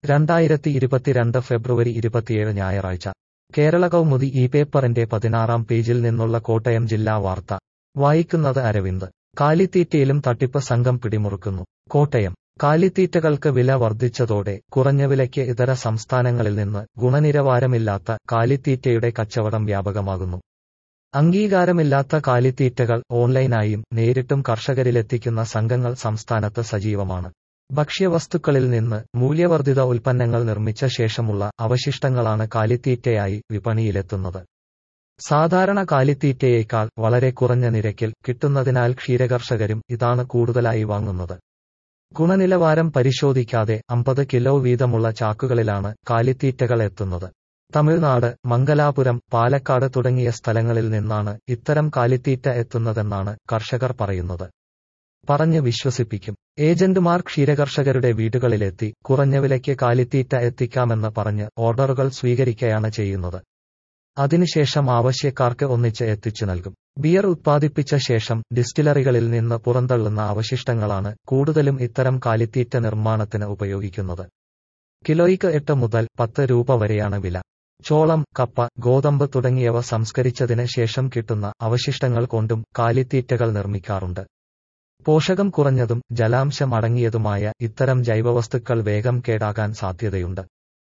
രണ്ടായിരത്തി ഇരുപത്തിരണ്ട് ഫെബ്രുവരി ഇരുപത്തിയേഴ് ഞായറാഴ്ച കേരള കൗമുദി ഈ പേപ്പറിന്റെ പതിനാറാം പേജിൽ നിന്നുള്ള കോട്ടയം ജില്ലാ വാർത്ത വായിക്കുന്നത് അരവിന്ദ് കാലിത്തീറ്റയിലും തട്ടിപ്പ് സംഘം പിടിമുറുക്കുന്നു കോട്ടയം കാലിത്തീറ്റകൾക്ക് വില വർദ്ധിച്ചതോടെ കുറഞ്ഞ വിലയ്ക്ക് ഇതര സംസ്ഥാനങ്ങളിൽ നിന്ന് ഗുണനിലവാരമില്ലാത്ത കാലിത്തീറ്റയുടെ കച്ചവടം വ്യാപകമാകുന്നു അംഗീകാരമില്ലാത്ത കാലിത്തീറ്റകൾ ഓൺലൈനായും നേരിട്ടും കർഷകരിലെത്തിക്കുന്ന സംഘങ്ങൾ സംസ്ഥാനത്ത് സജീവമാണ് ഭക്ഷ്യവസ്തുക്കളിൽ നിന്ന് മൂല്യവർദ്ധിത ഉൽപ്പന്നങ്ങൾ നിർമ്മിച്ച ശേഷമുള്ള അവശിഷ്ടങ്ങളാണ് കാലിത്തീറ്റയായി വിപണിയിലെത്തുന്നത് സാധാരണ കാലിത്തീറ്റയേക്കാൾ വളരെ കുറഞ്ഞ നിരക്കിൽ കിട്ടുന്നതിനാൽ ക്ഷീരകർഷകരും ഇതാണ് കൂടുതലായി വാങ്ങുന്നത് ഗുണനിലവാരം പരിശോധിക്കാതെ അമ്പത് കിലോ വീതമുള്ള ചാക്കുകളിലാണ് കാലിത്തീറ്റകൾ എത്തുന്നത് തമിഴ്നാട് മംഗലാപുരം പാലക്കാട് തുടങ്ങിയ സ്ഥലങ്ങളിൽ നിന്നാണ് ഇത്തരം കാലിത്തീറ്റ എത്തുന്നതെന്നാണ് കർഷകർ പറയുന്നത് പറഞ്ഞ് വിശ്വസിപ്പിക്കും ഏജന്റുമാർ ക്ഷീരകർഷകരുടെ വീടുകളിലെത്തി കുറഞ്ഞ വിലയ്ക്ക് കാലിത്തീറ്റ എത്തിക്കാമെന്ന് പറഞ്ഞ് ഓർഡറുകൾ സ്വീകരിക്കുകയാണ് ചെയ്യുന്നത് അതിനുശേഷം ആവശ്യക്കാർക്ക് ഒന്നിച്ച് എത്തിച്ചു നൽകും ബിയർ ഉത്പാദിപ്പിച്ച ശേഷം ഡിസ്റ്റിലറികളിൽ നിന്ന് പുറന്തള്ളുന്ന അവശിഷ്ടങ്ങളാണ് കൂടുതലും ഇത്തരം കാലിത്തീറ്റ നിർമ്മാണത്തിന് ഉപയോഗിക്കുന്നത് കിലോയ്ക്ക് എട്ട് മുതൽ പത്ത് രൂപ വരെയാണ് വില ചോളം കപ്പ ഗോതമ്പ് തുടങ്ങിയവ സംസ്കരിച്ചതിന് ശേഷം കിട്ടുന്ന അവശിഷ്ടങ്ങൾ കൊണ്ടും കാലിത്തീറ്റകൾ നിർമ്മിക്കാറുണ്ട് പോഷകം കുറഞ്ഞതും ജലാംശം അടങ്ങിയതുമായ ഇത്തരം ജൈവവസ്തുക്കൾ വേഗം കേടാകാൻ സാധ്യതയുണ്ട്